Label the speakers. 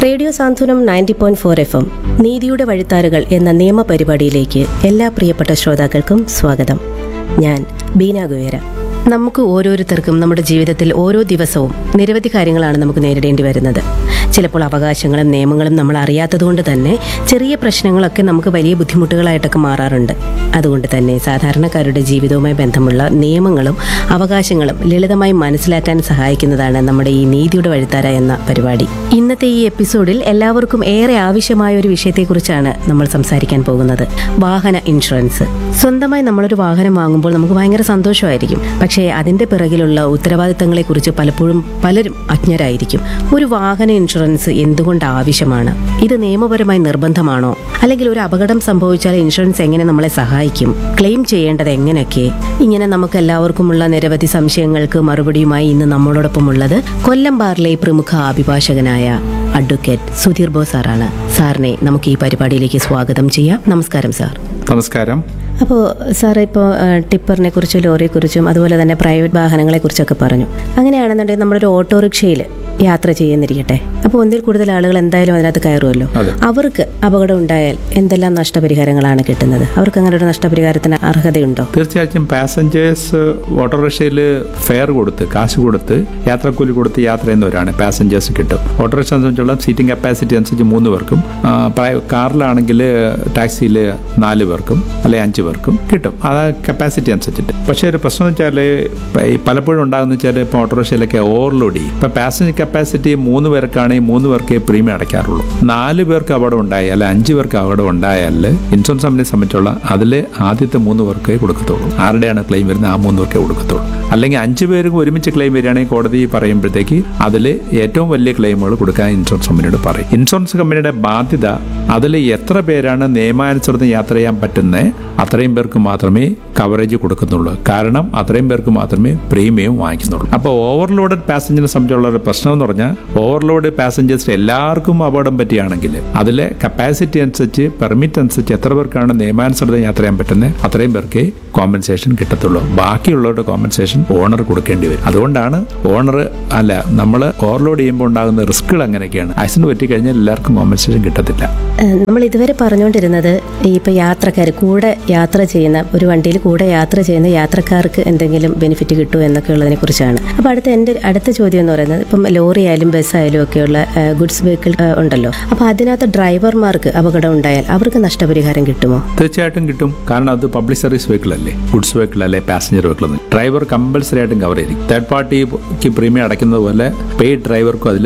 Speaker 1: Radio Santhwanam ninety point four F M നീതിയുടെ വഴിത്താരുകൾ എന്ന നിയമ പരിപാടിയിലേക്ക് എല്ലാ പ്രിയപ്പെട്ട ശ്രോതാക്കൾക്കും സ്വാഗതം ഞാൻ ബീന ഗുവേര നമുക്ക് ഓരോരുത്തർക്കും നമ്മുടെ ജീവിതത്തിൽ ഓരോ ദിവസവും നിരവധി കാര്യങ്ങളാണ് നമുക്ക് നേരിടേണ്ടി വരുന്നത് ചിലപ്പോൾ അവകാശങ്ങളും നിയമങ്ങളും നമ്മൾ അറിയാത്തതുകൊണ്ട് തന്നെ ചെറിയ പ്രശ്നങ്ങളൊക്കെ നമുക്ക് വലിയ ബുദ്ധിമുട്ടുകളായിട്ടൊക്കെ മാറാറുണ്ട് അതുകൊണ്ട് തന്നെ സാധാരണക്കാരുടെ ജീവിതവുമായി ബന്ധമുള്ള നിയമങ്ങളും അവകാശങ്ങളും ലളിതമായി മനസ്സിലാക്കാൻ സഹായിക്കുന്നതാണ് നമ്മുടെ ഈ നീതിയുടെ വഴിത്താര എന്ന പരിപാടി ഇന്നത്തെ ഈ എപ്പിസോഡിൽ എല്ലാവർക്കും ഏറെ ആവശ്യമായ ഒരു വിഷയത്തെക്കുറിച്ചാണ് നമ്മൾ സംസാരിക്കാൻ പോകുന്നത് വാഹന ഇൻഷുറൻസ് സ്വന്തമായി നമ്മളൊരു വാഹനം വാങ്ങുമ്പോൾ നമുക്ക് ഭയങ്കര സന്തോഷമായിരിക്കും പക്ഷേ അതിന്റെ പിറകിലുള്ള ഉത്തരവാദിത്തങ്ങളെക്കുറിച്ച് പലപ്പോഴും പലരും അജ്ഞരായിരിക്കും ഒരു വാഹന ഇൻഷുറൻസ് എന്തുകൊണ്ട് ആവശ്യമാണ് ഇത് നിയമപരമായി നിർബന്ധമാണോ അല്ലെങ്കിൽ ഒരു അപകടം സംഭവിച്ചാൽ ഇൻഷുറൻസ് എങ്ങനെ നമ്മളെ സഹായിക്കും ക്ലെയിം ചെയ്യേണ്ടത് എങ്ങനെയൊക്കെ ഇങ്ങനെ നമുക്ക് എല്ലാവർക്കുമുള്ള നിരവധി സംശയങ്ങൾക്ക് മറുപടിയുമായി ഇന്ന് നമ്മളോടൊപ്പം ഉള്ളത് കൊല്ലം ബാറിലെ പ്രമുഖ അഭിഭാഷകനായ അഡ്വക്കേറ്റ് സുധീർ ബോസ് സാറാണ് സാറിനെ നമുക്ക് ഈ പരിപാടിയിലേക്ക് സ്വാഗതം ചെയ്യാം നമസ്കാരം സാർ
Speaker 2: നമസ്കാരം
Speaker 1: അപ്പോൾ സാർ ഇപ്പോൾ ടിപ്പറിനെ കുറിച്ചും ലോറിയെക്കുറിച്ചും അതുപോലെ തന്നെ പ്രൈവറ്റ് വാഹനങ്ങളെ കുറിച്ചൊക്കെ പറഞ്ഞു അങ്ങനെയാണെന്നുണ്ടെങ്കിൽ നമ്മളൊരു ഓട്ടോറിക്ഷയിൽ യാത്ര ചെയ്യുന്നിരിക്കട്ടെ അപ്പോൾ ഒന്നിൽ കൂടുതൽ ആളുകൾ എന്തായാലും അതിനകത്ത് കയറുമല്ലോ
Speaker 2: അതെ.
Speaker 1: അവർക്ക് അപകടം ഉണ്ടായാൽ എന്തെല്ലാം നഷ്ടപരിഹാരങ്ങളാണ് കിട്ടുന്നത് അവർക്ക് അങ്ങനെ ഒരു നഷ്ടപരിഹാരത്തിന് അർഹതയുണ്ടോ
Speaker 2: തീർച്ചയായിട്ടും പാസഞ്ചേഴ്സ് ഓട്ടോറിക്ഷയിൽ ഫെയർ കൊടുത്ത് കാശ് കൊടുത്ത് യാത്രക്കൂലി കൊടുത്ത് യാത്ര ചെയ്യുന്നവരാണ് പാസഞ്ചേഴ്സ് കിട്ടും ഓട്ടോറിക്ഷ സംബന്ധിച്ചുള്ള സീറ്റിംഗ് കപ്പാസിറ്റി അനുസരിച്ച് മൂന്ന് പേർക്കും ആ, പ്രൈ- കാറിലാണെങ്കിൽ ടാക്സിയിൽ നാല് പേർക്കും അല്ലെങ്കിൽ അഞ്ച് പേർക്കും കിട്ടും അത് കപ്പാസിറ്റി അനുസരിച്ചിട്ട് പക്ഷേ ഒരു പ്രശ്നം എന്ന് വെച്ചാൽ പലപ്പോഴും ഉണ്ടാകുന്ന വെച്ചാൽ ഇപ്പോൾ ഓട്ടോറിക്ഷയിലൊക്കെ ഓവർലോഡ് ചെയ്യും ഇപ്പം പാസഞ്ചർ കപ്പാസിറ്റി മൂന്ന് പേർക്കാണെങ്കിൽ മൂന്ന് പേർക്കേ പ്രീമിയം അടയ്ക്കാറുള്ളൂ നാല് പേർക്ക് അപകടം ഉണ്ടായാൽ അല്ലെ അഞ്ച് പേർക്ക് അപകടം ഉണ്ടായാൽ ഇൻഷുറൻസ് കമ്പനിയെ സംബന്ധിച്ചുള്ള അതിൽ ആദ്യത്തെ മൂന്ന് പേർക്കേ കൊടുക്കത്തുള്ളൂ ആരുടെയാണ് ക്ലെയിം വരുന്നത് ആ മൂന്ന് പേർക്കേ കൊടുക്കത്തുള്ളൂ അല്ലെങ്കിൽ അഞ്ച് പേർക്ക് ഒരുമിച്ച് ക്ലെയിം വരികയാണെങ്കിൽ കോടതി പറയുമ്പോഴത്തേക്ക് അതിൽ ഏറ്റവും വലിയ ക്ലെയിമുകൾ കൊടുക്കാൻ ഇൻഷുറൻസ് കമ്പനിയോട് പറയും ഇൻഷുറൻസ് കമ്പനിയുടെ ബാധ്യത അതിൽ എത്ര പേരാണ് നിയമാനുസൃതം യാത്ര ചെയ്യാൻ പറ്റുന്നത് അത്രയും പേർക്ക് മാത്രമേ കവറേജ് കൊടുക്കുന്നുള്ളൂ കാരണം അത്രയും പേർക്ക് മാത്രമേ പ്രീമിയം വാങ്ങിക്കുന്നുള്ളൂ അപ്പോൾ ഓവർലോഡഡ് പാസഞ്ചറിനെ സംബന്ധിച്ചുള്ള ഒരു പ്രശ്നം എന്ന് പറഞ്ഞാൽ ഓവർലോഡ് പാസഞ്ചേഴ്സ് എല്ലാവർക്കും അപകടം പറ്റിയാണെങ്കിൽ അതിലെ കപ്പാസിറ്റി അനുസരിച്ച് പെർമിറ്റ് അനുസരിച്ച് എത്ര പേർക്കാണ് നിയമാനുസൃതം യാത്ര ചെയ്യാൻ പറ്റുന്നത് അത്രയും പേർക്ക് കോമ്പൻസേഷൻ കിട്ടത്തുള്ളൂ ബാക്കിയുള്ളവരുടെ കോമ്പൻസേഷൻ ഓണർ കൊടുക്കേണ്ടി വരും അതുകൊണ്ടാണ് ഓണർ അല്ല നമ്മൾ ഓവർലോഡ് ചെയ്യുമ്പോൾ ഉണ്ടാകുന്ന റിസ്കുകൾ അങ്ങനെയൊക്കെയാണ് ആക്സിഡന്റ് പറ്റിക്കഴിഞ്ഞാൽ എല്ലാവർക്കും കോമ്പൻസേഷൻ കിട്ടത്തില്ല
Speaker 1: ഏഹ് നമ്മൾ ഇതുവരെ പറഞ്ഞുകൊണ്ടിരുന്നത് ഈ ഇപ്പൊ യാത്രക്കാർ കൂടെ യാത്ര ചെയ്യുന്ന ഒരു വണ്ടിയിൽ കൂടെ യാത്ര ചെയ്യുന്ന യാത്രക്കാർക്ക് എന്തെങ്കിലും ബെനിഫിറ്റ് കിട്ടുമോ എന്നൊക്കെ ഉള്ളതിനെ കുറിച്ചാണ് അപ്പോൾ അടുത്ത എൻ്റെ അടുത്ത ചോദ്യം എന്ന് പറയുന്നത് ഇപ്പം ലോറി ആയാലും ബസ് ആയാലും ഒക്കെയുള്ള ഗുഡ്സ് വെഹിക്കിൾ ഉണ്ടല്ലോ അപ്പോൾ അതിനകത്ത് ഡ്രൈവർമാർക്ക് അപകടം ഉണ്ടായാൽ അവർക്ക് നഷ്ടപരിഹാരം കിട്ടുമോ
Speaker 2: തീർച്ചയായിട്ടും കിട്ടും കാരണം അത് പബ്ലിക് സർവീസ് വെഹിക്കിൾ അല്ലേ ഗുഡ്സ് വെഹിക്കിൾ അല്ലേ പാസഞ്ചർ വെഹിക്കിൾ ഡ്രൈവർ കമ്പൽസറി ആയിട്ടും കവർ ചെയ്യും തേർഡ് പാർട്ടിക്ക് പ്രീമിയം അടയ്ക്കുന്നത് പോലെ പെയ്ഡ് ഡ്രൈവർക്കും അതിൽ